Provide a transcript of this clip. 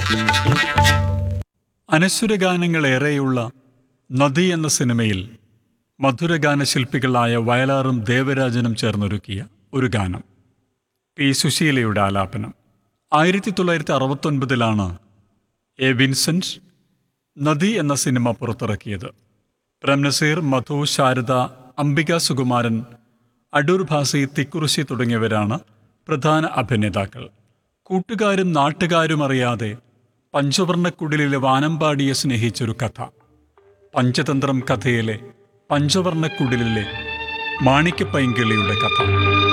അനശ്വരഗാനങ്ങളേറെയുള്ള നദി എന്ന സിനിമയിൽ മധുരഗാന ശില്പികളായ വയലാറും ദേവരാജനും ചേർന്നൊരുക്കിയ ഒരു ഗാനം പി സുശീലയുടെ ആലാപനം ആയിരത്തി തൊള്ളായിരത്തി അറുപത്തൊൻപതിലാണ് എ വിൻസെന്റ് നദി എന്ന സിനിമ പുറത്തിറക്കിയത് പ്രംനസീർ മധു ശാരദ അംബിക സുകുമാരൻ അടൂർ ഭാസി തിക്കുറിശി തുടങ്ങിയവരാണ് പ്രധാന അഭിനേതാക്കൾ കൂട്ടുകാരും നാട്ടുകാരും അറിയാതെ പഞ്ചവർണ്ണക്കുടിലിലെ വാനമ്പാടിയെ സ്നേഹിച്ചൊരു കഥ പഞ്ചതന്ത്രം കഥയിലെ പഞ്ചവർണ്ണക്കുടിലിലെ മാണിക്യപ്പൈങ്കിളിയുടെ കഥ